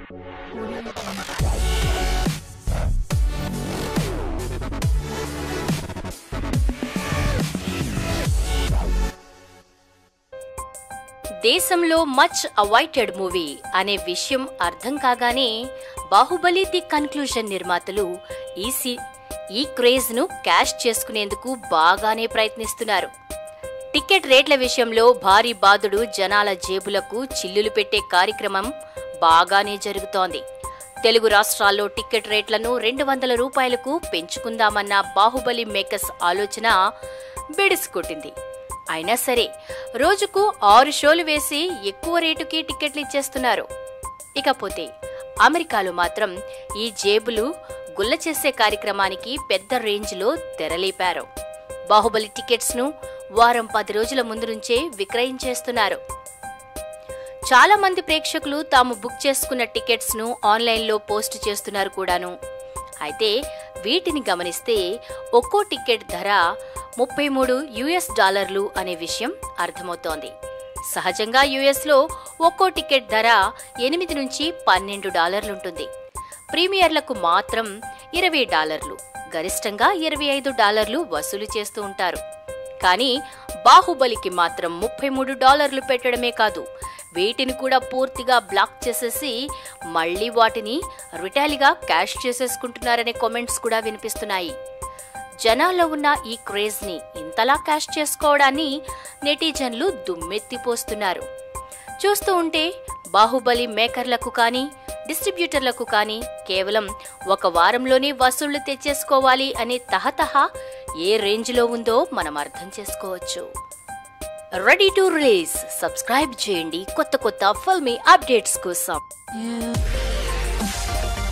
దేశంలో much awaited movie అనే విషయం అర్థం కాగానే బాహుబలి ది కన్క్లూజన్ నిర్మాతలు ఈ సి ఈ క్రేజ్ ను క్యాష్ చేసుకునేందుకు బాగానే ప్రయత్నిస్తున్నారు టికెట్ రేట్ల విషయంలో భారీ బాదుడు జనాల జేబులకు చిల్లులు పెట్టే కార్యక్రమం బాగానే జరుగుతోంది తెలుగు రాష్ట్రాల్లో టికెట్ రేట్లను రెండు వందల రూపాయలకు పెంచుకుందామన్న బాహుబలి మేకర్స్ ఆలోచన బెడిసికొట్టింది అయినా సరే రోజుకు ఆరు షోలు వేసి ఎక్కువ రేటుకి టికెట్లు ఇచ్చేస్తున్నారు ఇకపోతే అమెరికాలో మాత్రం ఈ జేబులు గుల్ల చేసే కార్యక్రమానికి పెద్ద రేంజ్లో తెరలేపారు బాహుబలి టికెట్స్ ను వారం పది రోజుల ముందు నుంచే విక్రయించేస్తున్నారు చాలా మంది ప్రేక్షకులు తాము బుక్ చేసుకున్న టికెట్స్ ను ఆన్లైన్లో పోస్ట్ చేస్తున్నారు కూడాను అయితే వీటిని గమనిస్తే ఒక్కో టికెట్ ధర ముప్పై మూడు యుఎస్ డాలర్లు అనే విషయం అర్థమవుతోంది సహజంగా యుఎస్లో ఒక్కో టికెట్ ధర ఎనిమిది నుంచి పన్నెండు డాలర్లుంటుంది ప్రీమియర్లకు మాత్రం ఇరవై డాలర్లు గరిష్టంగా ఇరవై ఐదు డాలర్లు వసూలు చేస్తూ ఉంటారు కానీ బాహుబలికి మాత్రం ముప్పై మూడు డాలర్లు పెట్టడమే కాదు వీటిని కూడా పూర్తిగా బ్లాక్ చేసేసి మళ్ళీ వాటిని రిటాలిగా క్యాష్ చేసేసుకుంటున్నారనే కామెంట్స్ కూడా వినిపిస్తున్నాయి జనాల్లో ఉన్న ఈ క్రేజ్ ని ఇంతలా క్యాష్ చేసుకోవడాన్ని నెటిజన్లు దుమ్మెత్తిపోస్తున్నారు చూస్తూ ఉంటే బాహుబలి మేకర్లకు కానీ డిస్ట్రిబ్యూటర్లకు కానీ కేవలం ఒక వారంలోనే వసూళ్లు తెచ్చేసుకోవాలి అనే తహతహ ఏ రేంజ్లో ఉందో మనం అర్థం చేసుకోవచ్చు రెడీ టు రిలీజ్ సబ్స్క్రైబ్ చేయండి కొత్త కొత్త ఫిల్మీ అప్డేట్స్ కోసం Yeah.